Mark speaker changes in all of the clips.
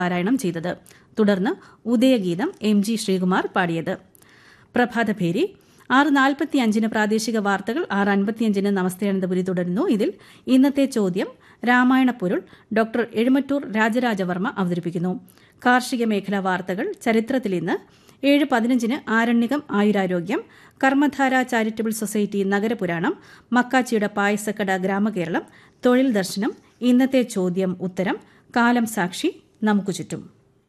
Speaker 1: പാരായണം ചെയ്തത് തുടർന്ന് ഉദയഗീതം എം ജി ശ്രീകുമാർ പാടിയത് പ്രഭാതഭേരി ആറ് നാൽപ്പത്തി അഞ്ചിന് പ്രാദേശിക വാർത്തകൾ ആറ് അൻപത്തിയഞ്ചിന് നമസ്തേ അനന്തപുരി തുടരുന്നു ഇതിൽ ഇന്നത്തെ ചോദ്യം രാമായണ പൊരുൾ ഡോക്ടർ എഴുമറ്റൂർ രാജരാജവർമ്മ അവതരിപ്പിക്കുന്നു കാർഷിക മേഖലാ വാർത്തകൾ ചരിത്രത്തിൽ ഇന്ന് ഏഴ് പതിനഞ്ചിന് ആരണ്യകം ആയുരാരോഗ്യം കർമ്മധാര ചാരിറ്റബിൾ സൊസൈറ്റി നഗരപുരാണം മക്കാച്ചിയുടെ പായസക്കട ഗ്രാമകേരളം തൊഴിൽ ദർശനം ഇന്നത്തെ ചോദ്യം ഉത്തരം കാലം സാക്ഷി നമുക്കു ചുറ്റും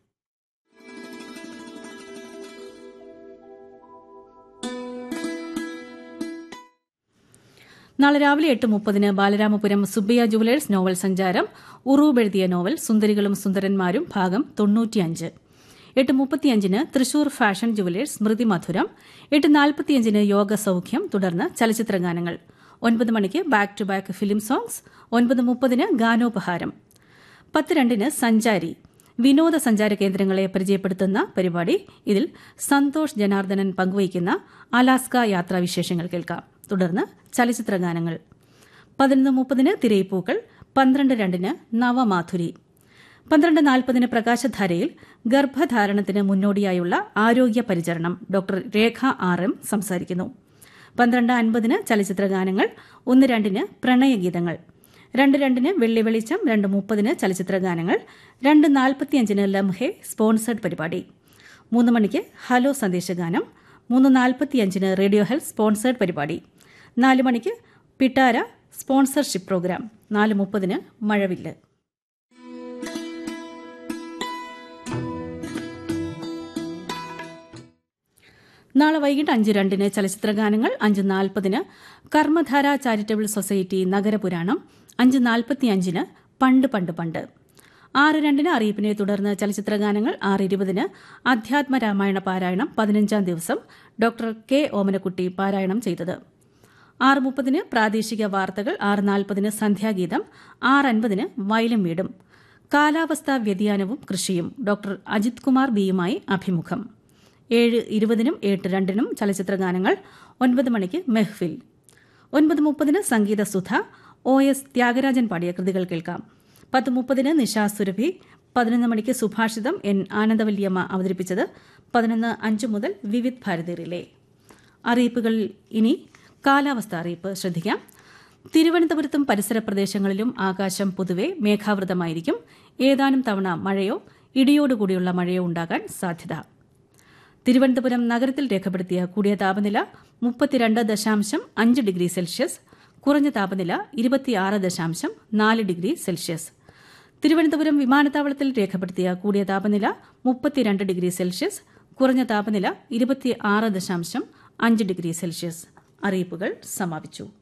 Speaker 1: നാളെ രാവിലെ എട്ട് മുപ്പതിന് ബാലരാമപുരം സുബ്ബയ്യ ജുവലേഴ്സ് നോവൽ സഞ്ചാരം ഉറൂബ് എഴുതിയ നോവൽ സുന്ദരികളും സുന്ദരന്മാരും ഭാഗം തൊണ്ണൂറ്റിയഞ്ച് എട്ട് മുപ്പത്തിയഞ്ചിന് തൃശൂർ ഫാഷൻ ജുവലേഴ്സ് സ്മൃതി മധുരം എട്ട് നാൽപ്പത്തിയഞ്ചിന് യോഗ സൌഖ്യം തുടർന്ന് ചലച്ചിത്രഗാനങ്ങൾ ഒൻപത് മണിക്ക് back to back film songs ഒൻപത് മുപ്പതിന് ഗാനോപഹാരം പത്ത് രണ്ടിന് സഞ്ചാരി വിനോദസഞ്ചാര കേന്ദ്രങ്ങളെ പരിചയപ്പെടുത്തുന്ന പരിപാടി ഇതിൽ സന്തോഷ് ജനാർദ്ദനൻ പങ്കുവയ്ക്കുന്ന അലാസ്ക യാത്രാവിശേഷങ്ങൾ കേൾക്കാം തുടർന്ന് ചലച്ചിത്രഗാനങ്ങൾ പതിനൊന്ന് മുപ്പതിന് തിരയിപ്പൂക്കൾ പന്ത്രണ്ട് രണ്ടിന് നവമാധുരി പന്ത്രണ്ട് നാൽപ്പതിന് പ്രകാശധാരയിൽ ഗർഭധാരണത്തിന് മുന്നോടിയായുള്ള ആരോഗ്യ പരിചരണം ഡോക്ടർ രേഖ ആർ എം സംസാരിക്കുന്നു പന്ത്രണ്ട് അൻപതിന് ചലച്ചിത്രഗാനങ്ങൾ ഒന്ന് രണ്ടിന് പ്രണയഗീതങ്ങൾ രണ്ട് രണ്ടിന് വെള്ളി വെളിച്ചം രണ്ട് മുപ്പതിന് ചലച്ചിത്രഗാനങ്ങൾ രണ്ട് നാൽപ്പത്തിയഞ്ചിന് ലംഹെ സ്പോൺസേഡ് പരിപാടി മൂന്ന് മണിക്ക് ഹലോ സന്ദേശഗാനം മൂന്ന് നാൽപ്പത്തിയഞ്ചിന് റേഡിയോ ഹെൽത്ത് സ്പോൺസേഡ് പരിപാടി നാല് മണിക്ക് പിട്ടാര സ്പോൺസർഷിപ്പ് പ്രോഗ്രാം നാല് മുപ്പതിന് മഴവില്ല് നാളെ വൈകിട്ട് അഞ്ച് രണ്ടിന് ചലച്ചിത്രഗാനങ്ങൾ അഞ്ച് നാൽപ്പതിന് കർമ്മധാര ചാരിറ്റബിൾ സൊസൈറ്റി നഗരപുരാണം അഞ്ച് നാൽപ്പത്തിയഞ്ചിന് പണ്ട് പണ്ട് പണ്ട് ആറ് രണ്ടിന് അറിയിപ്പിനെ തുടർന്ന് ചലച്ചിത്രഗാനങ്ങൾ ആറ് ഇരുപതിന് അധ്യാത്മ രാമായണ പാരായണം പതിനഞ്ചാം ദിവസം ഡോക്ടർ കെ ഓമനക്കുട്ടി പാരായണം ചെയ്തത് ആറ് മുപ്പതിന് പ്രാദേശിക വാർത്തകൾ ആറ് നാൽപ്പതിന് സന്ധ്യാഗീതം ആറ് അൻപതിന് വയലും വീടും കാലാവസ്ഥാ വ്യതിയാനവും കൃഷിയും ഡോക്ടർ അജിത് കുമാർ ബിയുമായി അഭിമുഖം ഏഴ് ഇരുപതിനും എട്ട് രണ്ടിനും ചലച്ചിത്രഗാനങ്ങൾ ഒൻപത് മണിക്ക് മെഹ്ഫിൽ ഒൻപത് മുപ്പതിന് സംഗീത സുധ ഒ എസ് ത്യാഗരാജൻ പാടിയ കൃതികൾ കേൾക്കാം പത്ത് മുപ്പതിന് നിശാ സുരഭി പതിനൊന്ന് മണിക്ക് സുഭാഷിതം എൻ ആനന്ദവല്ലിയമ്മ അവതരിപ്പിച്ചത് പതിനൊന്ന് അഞ്ച് മുതൽ വിവിധ് ഭാരതി റിലേ അറിയിപ്പുകളിൽ ഇനി കാലാവസ്ഥ അറിയിപ്പ് ശ്രദ്ധിക്കാം തിരുവനന്തപുരത്തും പരിസര പ്രദേശങ്ങളിലും ആകാശം പൊതുവെ മേഘാവൃതമായിരിക്കും ഏതാനും തവണ മഴയോ ഇടിയോടുകൂടിയുള്ള മഴയോ ഉണ്ടാകാൻ സാധ്യത തിരുവനന്തപുരം നഗരത്തിൽ രേഖപ്പെടുത്തിയ കൂടിയ താപനില മുപ്പത്തിരണ്ട് ദശാംശം അഞ്ച് ഡിഗ്രി സെൽഷ്യസ് കുറഞ്ഞ താപനില ഇരുപത്തിയാറ് ദശാംശം നാല് ഡിഗ്രി സെൽഷ്യസ് തിരുവനന്തപുരം വിമാനത്താവളത്തിൽ രേഖപ്പെടുത്തിയ കൂടിയ താപനില മുപ്പത്തിരണ്ട് ഡിഗ്രി സെൽഷ്യസ് കുറഞ്ഞ താപനില ഇരുപത്തിയാറ് ദശാംശം അഞ്ച് ഡിഗ്രി സെൽഷ്യസ് അറിയിപ്പുകൾ സമാപിച്ചു